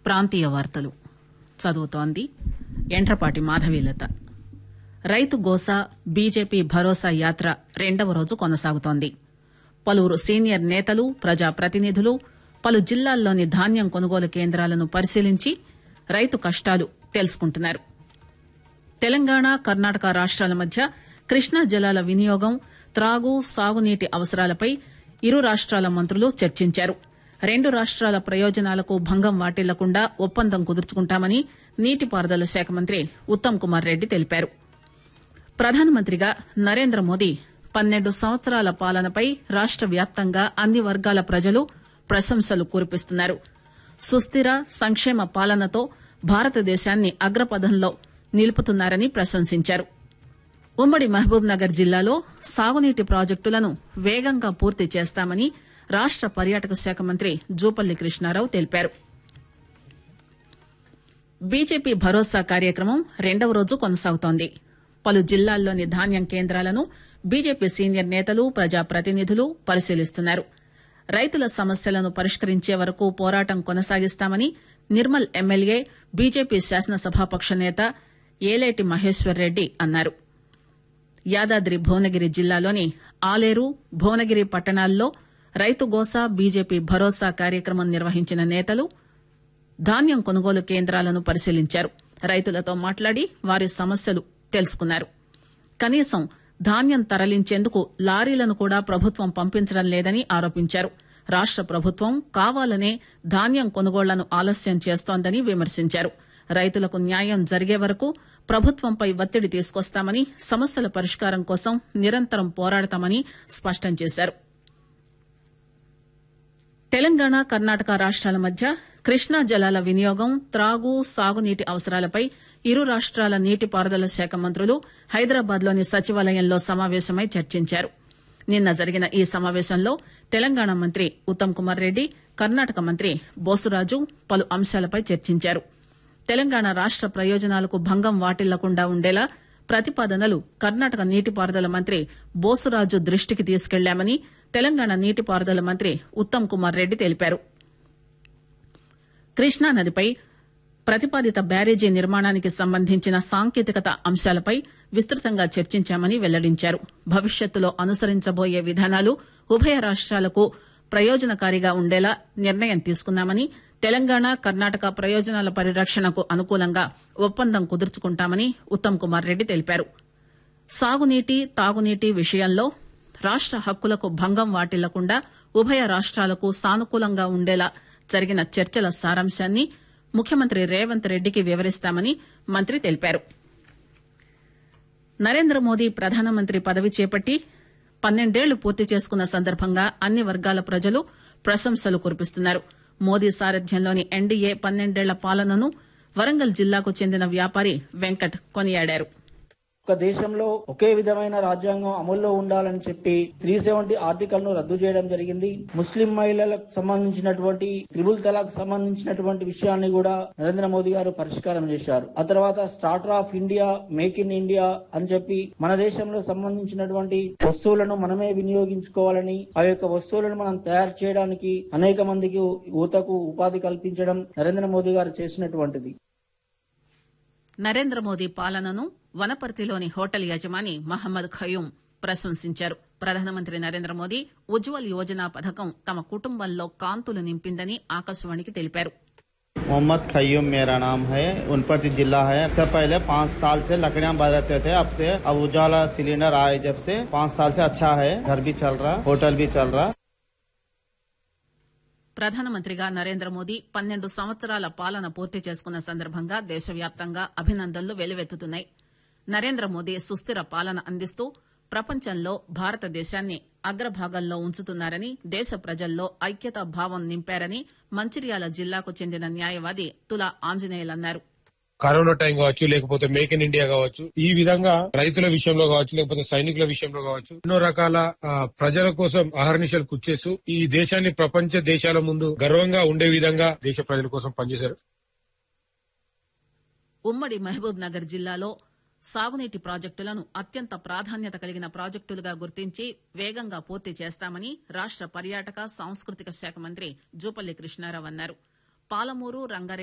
ప్రాంతీయ వార్తలు చదువుతోంది ఎండ్రపాటి మాధవీలత రైతు గోసా బీజేపీ భరోసా యాత్ర రెండవ రోజు కొనసాగుతోంది పలువురు సీనియర్ నేతలు ప్రజాప్రతినిధులు పలు జిల్లాల్లోని ధాన్యం కొనుగోలు కేంద్రాలను పరిశీలించి రైతు కష్టాలు తెలుసుకుంటున్నారు తెలంగాణ కర్ణాటక రాష్టాల మధ్య కృష్ణా జలాల వినియోగం త్రాగు సాగునీటి అవసరాలపై ఇరు రాష్టాల మంత్రులు చర్చించారు రెండు రాష్టాల ప్రయోజనాలకు భంగం వాటిల్లకుండా ఒప్పందం కుదుర్చుకుంటామని నీటిపారుదల శాఖ మంత్రి ఉత్తమ్ కుమార్ రెడ్డి తెలిపారు ప్రధానమంత్రిగా నరేంద్ర మోదీ పన్నెండు సంవత్సరాల పాలనపై రాష్ట వ్యాప్తంగా అన్ని వర్గాల ప్రజలు ప్రశంసలు కురిపిస్తున్నారు సుస్థిర సంక్షేమ పాలనతో భారతదేశాన్ని అగ్రపథంలో నిలుపుతున్నారని ప్రశంసించారు ఉమ్మడి మహబూబ్ నగర్ జిల్లాలో సాగునీటి ప్రాజెక్టులను వేగంగా పూర్తి చేస్తామని రాష్ట పర్యాటక శాఖ మంత్రి జూపల్లి కృష్ణారావు తెలిపారు బీజేపీ భరోసా కార్యక్రమం రెండవ రోజు కొనసాగుతోంది పలు జిల్లాల్లోని ధాన్యం కేంద్రాలను బీజేపీ సీనియర్ నేతలు ప్రజాప్రతినిధులు పరిశీలిస్తున్నారు రైతుల సమస్యలను పరిష్కరించే వరకు పోరాటం కొనసాగిస్తామని నిర్మల్ ఎమ్మెల్యే బీజేపీ శాసనసభాపక్ష నేత ఏలేటి మహేశ్వర్ రెడ్డి అన్నారు యాదాద్రి భువనగిరి జిల్లాలోని ఆలేరు భువనగిరి పట్టణాల్లో రైతు గోసా బీజేపీ భరోసా కార్యక్రమం నిర్వహించిన నేతలు ధాన్యం కొనుగోలు కేంద్రాలను పరిశీలించారు రైతులతో మాట్లాడి వారి సమస్యలు తెలుసుకున్నారు కనీసం ధాన్యం తరలించేందుకు లారీలను కూడా ప్రభుత్వం పంపించడం లేదని ఆరోపించారు రాష్ట ప్రభుత్వం కావాలనే ధాన్యం కొనుగోళ్లను ఆలస్యం చేస్తోందని విమర్శించారు రైతులకు న్యాయం జరిగే వరకు ప్రభుత్వంపై ఒత్తిడి తీసుకొస్తామని సమస్యల పరిష్కారం కోసం నిరంతరం పోరాడతామని స్పష్టం చేశారు తెలంగాణ కర్ణాటక రాష్టాల మధ్య కృష్ణా జలాల వినియోగం త్రాగు సాగునీటి అవసరాలపై ఇరు రాష్టాల నీటిపారుదల శాఖ మంత్రులు హైదరాబాద్ లోని సచివాలయంలో సమావేశమై చర్చించారు నిన్న జరిగిన ఈ సమావేశంలో తెలంగాణ మంత్రి ఉత్తమ్ కుమార్ రెడ్డి కర్ణాటక మంత్రి బోసురాజు పలు అంశాలపై చర్చించారు తెలంగాణ రాష్ట ప్రయోజనాలకు భంగం వాటిల్లకుండా ఉండేలా ప్రతిపాదనలు కర్ణాటక నీటిపారుదల మంత్రి బోసురాజు దృష్టికి తీసుకెళ్లామని తెలంగాణ నీటిపారుదల మంత్రి ఉత్తమ్ కుమార్ రెడ్డి తెలిపారు కృష్ణా నదిపై ప్రతిపాదిత బ్యారేజీ నిర్మాణానికి సంబంధించిన సాంకేతికత అంశాలపై విస్తృతంగా చర్చించామని వెల్లడించారు భవిష్యత్తులో అనుసరించబోయే విధానాలు ఉభయ రాష్టాలకు ప్రయోజనకారిగా ఉండేలా నిర్ణయం తీసుకున్నామని తెలంగాణ కర్ణాటక ప్రయోజనాల పరిరక్షణకు అనుకూలంగా ఒప్పందం కుదుర్చుకుంటామని ఉత్తమ్ కుమార్ రెడ్డి తెలిపారు సాగునీటి తాగునీటి విషయంలో రాష్ట హక్కులకు భంగం వాటిల్లకుండా ఉభయ రాష్టాలకు సానుకూలంగా ఉండేలా జరిగిన చర్చల సారాంశాన్ని ముఖ్యమంత్రి రేవంత్ రెడ్డికి వివరిస్తామని మంత్రి తెలిపారు నరేంద్ర మోదీ ప్రధానమంత్రి పదవి చేపట్టి పన్నెండేళ్లు పూర్తి చేసుకున్న సందర్భంగా అన్ని వర్గాల ప్రజలు ప్రశంసలు కురిపిస్తున్నారు మోదీ సారథ్యంలోని ఎన్డీఏ పన్నెండేళ్ల పాలనను వరంగల్ జిల్లాకు చెందిన వ్యాపారి వెంకట్ కొనియాడారు ఒక దేశంలో ఒకే విధమైన రాజ్యాంగం అమల్లో ఉండాలని చెప్పి త్రీ సెవెంటీ ఆర్టికల్ ను రద్దు చేయడం జరిగింది ముస్లిం మహిళలకు సంబంధించినటువంటి త్రిబుల్ తలాక్ సంబంధించినటువంటి విషయాన్ని కూడా నరేంద్ర మోదీ గారు పరిష్కారం చేశారు ఆ తర్వాత starter of India make in India అని చెప్పి మన దేశంలో సంబంధించినటువంటి వస్తువులను మనమే వినియోగించుకోవాలని ఆ యొక్క వస్తువులను మనం తయారు చేయడానికి అనేక మందికి యువతకు ఉపాధి కల్పించడం నరేంద్ర మోదీ గారు చేసినటువంటిది నరేంద్ర మోదీ పాలనను వనపర్తిలోని హోటల్ యజమాని మహమ్మద్ ఖయూం ప్రశంసించారు ప్రధానమంత్రి నరేంద్ర మోదీ ఉజ్వల్ యోజన పథకం తమ కుటుంబంలో కాంతులు నింపిందని ఆకాశవాణికి తెలిపారు मोहम्मद खयूम मेरा नाम है उनपति जिला है इससे पहले पाँच साल से लकड़ियाँ बदलते थे अब से अब उजाला सिलेंडर आए जब से पाँच साल से अच्छा है घर भी चल रहा होटल भी चल रहा ప్రధానమంత్రిగా నరేంద్ర మోదీ పన్నెండు సంవత్సరాల పాలన పూర్తి చేసుకున్న సందర్భంగా దేశవ్యాప్తంగా అభినందనలు వెల్లువెత్తుతున్నాయి నరేంద్ర మోదీ సుస్థిర పాలన అందిస్తూ ప్రపంచంలో భారతదేశాన్ని అగ్రభాగంలో ఉంచుతున్నారని దేశ ప్రజల్లో ఐక్యతా భావం నింపారని మంచిర్యాల జిల్లాకు చెందిన న్యాయవాది తులా ఆంజనేయులన్నారు కరోనా టైం కావచ్చు లేకపోతే మేక్ ఇన్ ఇండియా కావచ్చు ఈ విధంగా రైతుల విషయంలో కావచ్చు లేకపోతే సైనికుల విషయంలో కావచ్చు ఎన్నో రకాల ఆ, ప్రజల కోసం అహర్నిశలు కుచ్చేస్తూ ఈ దేశాన్ని ప్రపంచ దేశాల ముందు గర్వంగా ఉండే విధంగా దేశ ప్రజల కోసం పనిచేశారు ఉమ్మడి మహబూబ్ నగర్ జిల్లాలో సాగునీటి ప్రాజెక్టులను అత్యంత ప్రాధాన్యత కలిగిన ప్రాజెక్టులుగా గుర్తించి వేగంగా పూర్తి చేస్తామని రాష్ట పర్యాటక సాంస్కృతిక శాఖ మంత్రి జూపల్లి కృష్ణారావు అన్నారు పాలమూరు రంగారెడ్డి